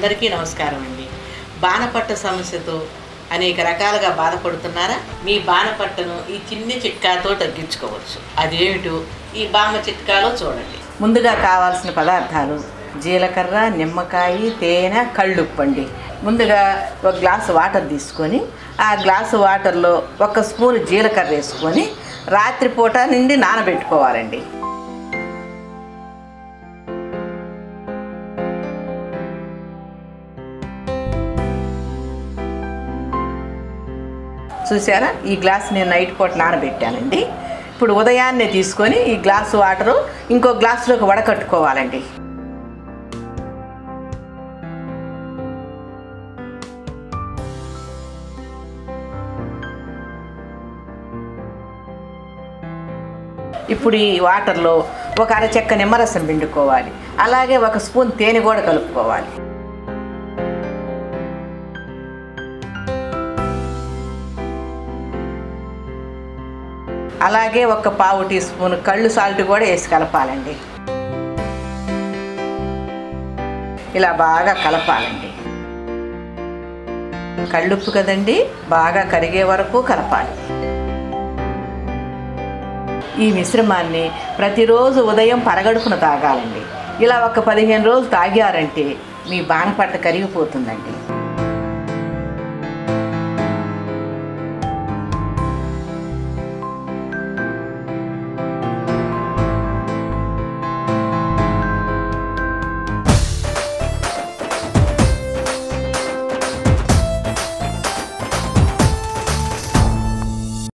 అందరికీ నమస్కారం అండి బాణపట్ట సమస్యతో అనేక రకాలుగా బాధపడుతున్నారా మీ బాణపట్టను ఈ చిన్ని చిట్కాతో తగ్గించుకోవచ్చు అదేమిటో ఈ బామ్మ చిట్కాలో చూడండి ముందుగా కావాల్సిన పదార్థాలు జీలకర్ర నిమ్మకాయ తేనె కళ్ళుప్పండి ముందుగా ఒక గ్లాసు వాటర్ తీసుకొని ఆ గ్లాసు వాటర్లో ఒక స్పూన్ జీలకర్ర వేసుకొని రాత్రిపూట నుండి నానబెట్టుకోవాలండి చూసారా ఈ గ్లాస్ నేను నైట్ పూట నానబెట్టానండి ఇప్పుడు ఉదయాన్నే తీసుకొని ఈ గ్లాసు వాటరు ఇంకో గ్లాసులోకి వడకట్టుకోవాలండి ఇప్పుడు ఈ వాటర్లో ఒక అరచెక్క నిమ్మరసం పిండుకోవాలి అలాగే ఒక స్పూన్ తేనె కూడా కలుపుకోవాలి అలాగే ఒక పావు టీ స్పూన్ కళ్ళు సాల్ట్ కూడా వేసి కలపాలండి ఇలా బాగా కలపాలండి కళ్ళుప్పు కదండి బాగా కరిగే వరకు కలపాలి ఈ మిశ్రమాన్ని ప్రతిరోజు ఉదయం పరగడుపున తాగాలండి ఇలా ఒక పదిహేను రోజులు తాగారంటే మీ బాణపట్ట కరిగిపోతుందండి